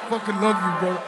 fucking love you bro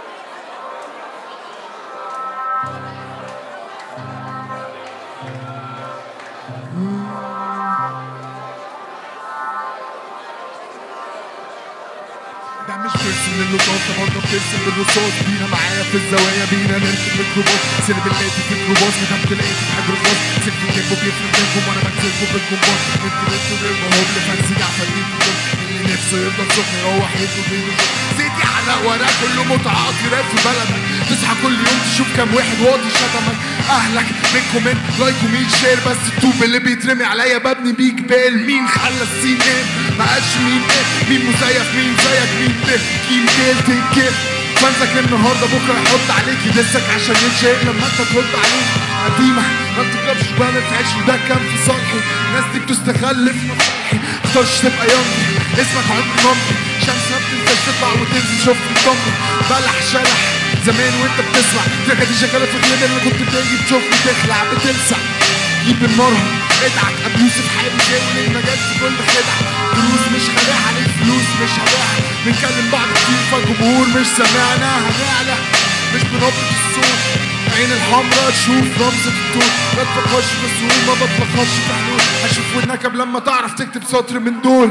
ده مش بيرسم للرصاص ده برضه بترسم بالرصاص بينا معايا في الزوايا بينا نركب ميكروباص سيلبرتي في ميكروباص مدام تلاقيتي بحب رصاص سلك الكيف وبيفرق بينكم وانا بكسبكم بالجمباز انتوا انتوا للمهوب لفانسي عفاريت اللي نفسه يفضل سخن يروح ياكل بيه زيتي على ورق كله متعة قطرات في بلدك تصحى كل يوم تشوف كام واحد واطي شتمك اهلك من كومنت لايك ومين شير بس الطوب اللي بيترمي عليا ببني بيه جبال مين خلى السين ايه ما قالش مين ايه مين مزيف مين زيك مين ده كيم كيل تنكيل فانزك النهارده بكره يحط عليك يدسك عشان يتشير لما انت ترد عليه قديمه ما بتكربش بانت تعيش وده كان في صالحي الناس دي بتستغل في مصالحي مختارش تبقى يومي اسمك عمري مامتي شمس ما بتنساش تطلع وتنزل شوف الضمي بلح شلح زمان وانت بتسمع تركه دي شغاله في غير اللي كنت بتيجي تشوفني تخلع بتلسع جيب المرهم ادعك ابو يوسف حابب جاول المجال في كل خدعه دروس مش خداع عليك فلوس مش هباعها بنكلم بعض كتير فالجمهور مش سامعنا هنعلى مش بنبرة الصوت عين الحمرا تشوف رمزة الطول ما تفكرش في سهول ما بتفكرش في حلول هشوف ودنك قبل لما تعرف تكتب سطر من دول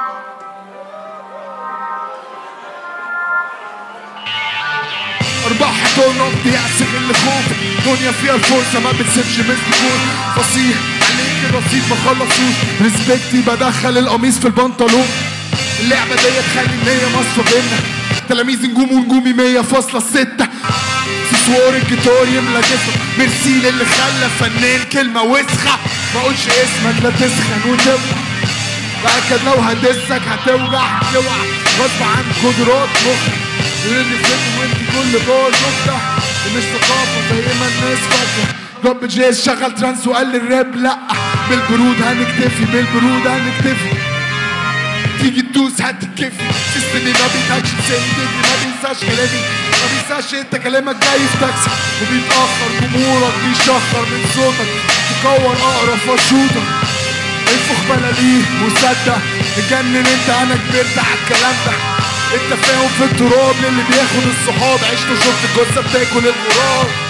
ارباح حيطان نقد يعسر اللي خوف دنيا فيها الفرصة ما بتسيبش مثل جول فصيح عليك الرصيد ما خلصوش ريسبكتي بدخل القميص في البنطلون اللعبة دي تخلي النية مصفى بينا تلاميذ نجوم ونجومي مية فاصلة ستة سسوار الجيتار يملى جسمك ميرسي للي خلى فنان كلمة وسخة ما اقولش اسمك لا تسخن وتولع لكن لو هدسك هتوجع هتوع غصب عن قدرات مخك اللي فين وانت كل بار نكتة دي مش ثقافة زي ما الناس فاكرة رب جيز شغل ترانس وقال لي الراب لأ بالبرود هنكتفي بالبرود هنكتفي تيجي تدوس هتتكفي سيستمي ما بيتهكش لساني تجري ما بينساش كلامي ما بينساش انت كلامك جاي في تاكسي وبيتأخر جمهورك بيشخر من صوتك تكور اقرا فشوطك انفخ بلاليه مصدق اتجنن انت انا كبرت على الكلام ده انت فاهم في التراب للي بياخد الصحاب عشت وشفت الجثه بتاكل الغراب